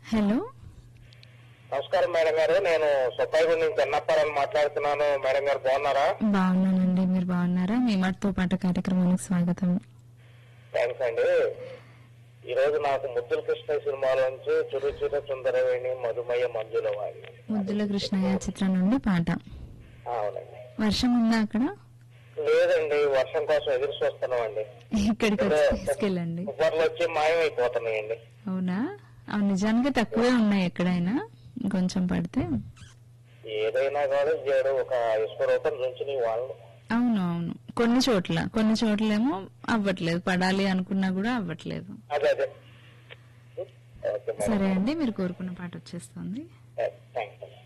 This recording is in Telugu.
హలో నమస్కారం మేడం గారు నేను సుబ్బాయిగూడ నుంచి చెన్నప్పారని మాట్లాడుతున్నాను మేడం గారు బాగున్నారా బాగున్నానండి మీరు బాగున్నారా మీ మాటతో పాటు కార్యక్రమానికి స్వాగతం థ్యాంక్స్ అండి ఈ రోజు నాకు ముద్దుల కృష్ణ సినిమాలోంచి చురు చురు సుందరవేణి మధుమయ్య మంజుల వారి ముద్దుల కృష్ణయ్య చిత్రం నుండి పాట ఆ, అవునండి వర్షం ఉందా అక్కడ లేదండి వర్షం కోసం ఎదురు చూస్తున్నామండి ఇక్కడికి వచ్చి తీసుకెళ్ళండి తుఫాన్లు వచ్చి మాయమైపోతున్నాయండి అవునా అవును నిజానికి తక్కువే ఉన్నాయి ఎక్కడైనా కొంచెం పడితే ఏదైనా కూడా ఏడు ఒక ఇసుక రూపాయలు నుంచి వాళ్ళు అవును అవును కొన్ని చోట్ల కొన్ని చోట్లేమో అవ్వట్లేదు పడాలి అనుకున్నా కూడా అవ్వట్లేదు అదే అదే ఓకే సరే మేడం అండి మీరు కోరుకున్న పాట వచ్చేస్తుంది థ్యాంక్స్